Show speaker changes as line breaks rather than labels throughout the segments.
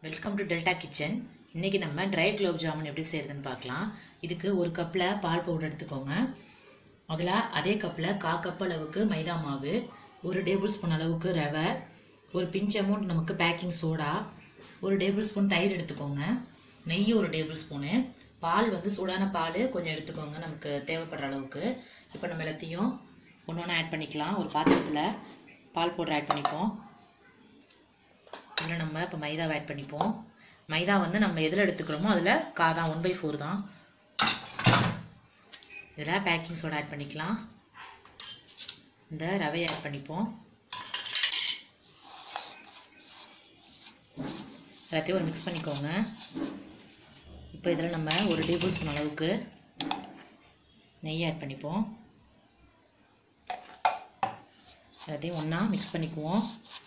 welcome to delta kitchen இன்றைக்கி நம்ம try gulab jamun எப்படி செய்கிறதுன்னு பார்க்கலாம் இதுக்கு ஒரு கப்பில் பால் பவுடர் எடுத்துக்கோங்க அதில் அதே கப்பில் கா கப் அளவுக்கு மைதா மாவு ஒரு டேபிள் ஸ்பூன் அளவுக்கு ரவை ஒரு பிஞ்ச் அமௌண்ட் நமக்கு பேக்கிங் சோடா ஒரு டேபிள் ஸ்பூன் தயிர் எடுத்துக்கோங்க நெய் ஒரு டேபிள் ஸ்பூனு பால் வந்து சூடான பால் கொஞ்சம் எடுத்துக்கோங்க நமக்கு தேவைப்படுற அளவுக்கு இப்போ நம்ம எல்லாத்தையும் ஒன்று ஒன்று ஆட் பண்ணிக்கலாம் ஒரு பாத்திரத்தில் பால் பவுடர் ஆட் பண்ணிப்போம் இதில் நம்ம இப்போ மைதாவை ஆட் பண்ணிப்போம் மைதா வந்து நம்ம எதில் எடுத்துக்கிறோமோ அதில் கா தான் ஒன் பை ஃபோர் தான் இதில் பேக்கிங் சோடா ஆட் பண்ணிக்கலாம் இந்த ரவையை ஆட் பண்ணிப்போம் எல்லாத்தையும் ஒரு மிக்ஸ் பண்ணிக்கோங்க இப்போ இதில் நம்ம ஒரு டேபிள் ஸ்பூன் அளவுக்கு நெய் ஆட் பண்ணிப்போம் எல்லாத்தையும் ஒன்றா மிக்ஸ் பண்ணிக்குவோம்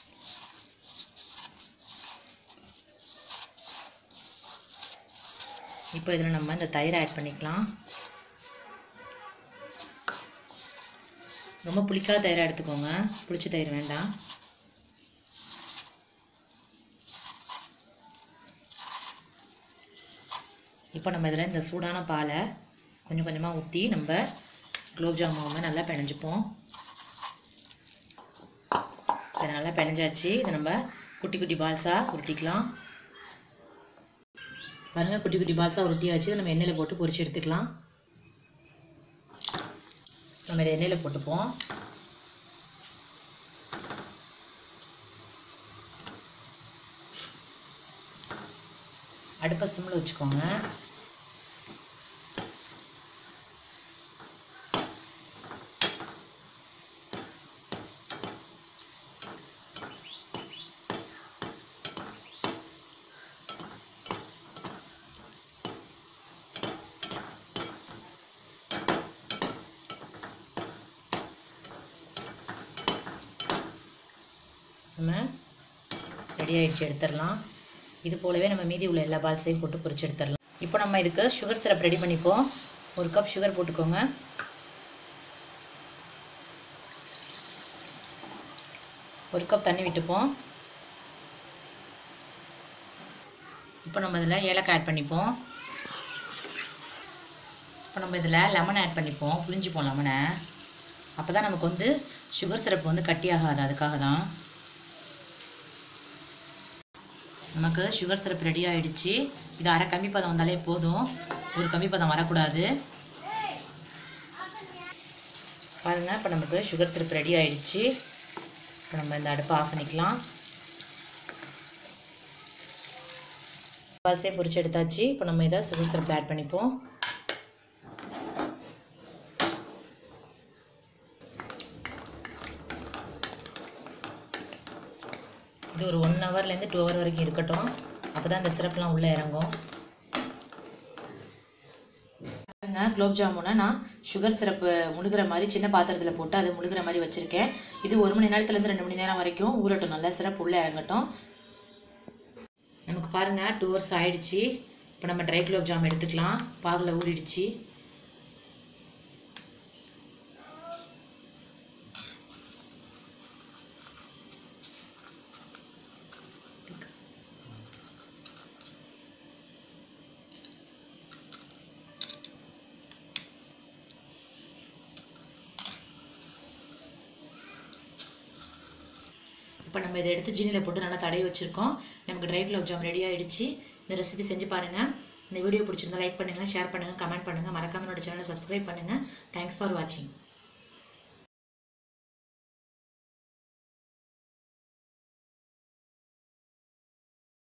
இப்போ இதில் நம்ம இந்த தயிரை ஆட் பண்ணிக்கலாம் ரொம்ப புளிக்காத தயிரை எடுத்துக்கோங்க புளிச்ச தயிர் வேண்டாம் இப்போ நம்ம இதில் இந்த சூடான பாலை கொஞ்சம் கொஞ்சமாக ஊற்றி நம்ம குலோப் ஜாமுன் நல்லா பிணைஞ்சுப்போம் இதை நல்லா பிணைஞ்சாச்சு இதை நம்ம குட்டி குட்டி பால்ஸாக உருட்டிக்கலாம் பாருங்கள் குட்டி குட்டி பால்ஸாக உருட்டியாச்சு இதை நம்ம எண்ணெயில் போட்டு பொரிச்சு எடுத்துக்கலாம் நம்ம இதை எண்ணெயில் போட்டுப்போம் அடுப்பை சிம்மில் வச்சுக்கோங்க நம்ம ரெடி ஆகிடுச்சு எடுத்துடலாம் இது போலவே நம்ம மீதி உள்ள எல்லா பால்ஸையும் போட்டு பொரிச்சு எடுத்துடலாம் இப்போ நம்ம இதுக்கு சுகர் சிரப் ரெடி பண்ணிப்போம் ஒரு கப் சுகர் போட்டுக்கோங்க ஒரு கப் தண்ணி விட்டுப்போம் இப்போ நம்ம இதில் ஏலக்காய் ஆட் பண்ணிப்போம் இப்போ நம்ம இதில் லெமன் ஆட் பண்ணிப்போம் புளிஞ்சுப்போம் லெமனை அப்போ தான் நமக்கு வந்து சுகர் சிரப் வந்து கட்டியாகாது அதுக்காக தான் நமக்கு சுகர் சிரப் ரெடி ஆகிடுச்சு இது அரை கம்மி பதம் வந்தாலே போதும் ஒரு கம்மி பதம் வரக்கூடாது பாருங்கள் இப்போ நமக்கு சுகர் சிரப் ரெடி ஆகிடுச்சு இப்போ நம்ம இந்த அடுப்பை ஆஃப் பண்ணிக்கலாம் பால்ஸே பொரிச்சு எடுத்தாச்சு இப்போ நம்ம இதை சுகர் சிரப் ஆட் பண்ணிப்போம் இது ஒரு ஒன் ஹவர்லேருந்து டூ ஹவர் வரைக்கும் இருக்கட்டும் அப்போ தான் இந்த சிரப்லாம் உள்ளே இறங்கும் பாருங்க குலோப் ஜாமுனை நான் சுகர் சிரப்பு முழுகிற மாதிரி சின்ன பாத்திரத்தில் போட்டு அது முழுகிற மாதிரி வச்சுருக்கேன் இது ஒரு மணி நேரத்துலேருந்து ரெண்டு மணி நேரம் வரைக்கும் ஊறட்டும் நல்லா சிரப் உள்ளே இறங்கட்டும் நமக்கு பாருங்கள் டூ ஹவர்ஸ் ஆயிடுச்சு இப்போ நம்ம ட்ரை குலோப் ஜாம் எடுத்துக்கலாம் பாகில் ஊறிடுச்சு இப்போ நம்ம இதை எடுத்து ஜீனியில் போட்டு நல்லா தடவி வச்சுருக்கோம் நமக்கு ட்ரை குலோப் ஜாம் ரெடி ஆகிடுச்சு இந்த ரெசிபி செஞ்சு பாருங்கள் இந்த வீடியோ பிடிச்சிருந்தா லைக் பண்ணுங்கள் ஷேர் பண்ணுங்கள் கமெண்ட் பண்ணுங்கள் மறக்காம என்னோட சேனலை சப்ஸ்கிரைப் பண்ணுங்கள் தேங்க்ஸ் ஃபார் வாட்சிங்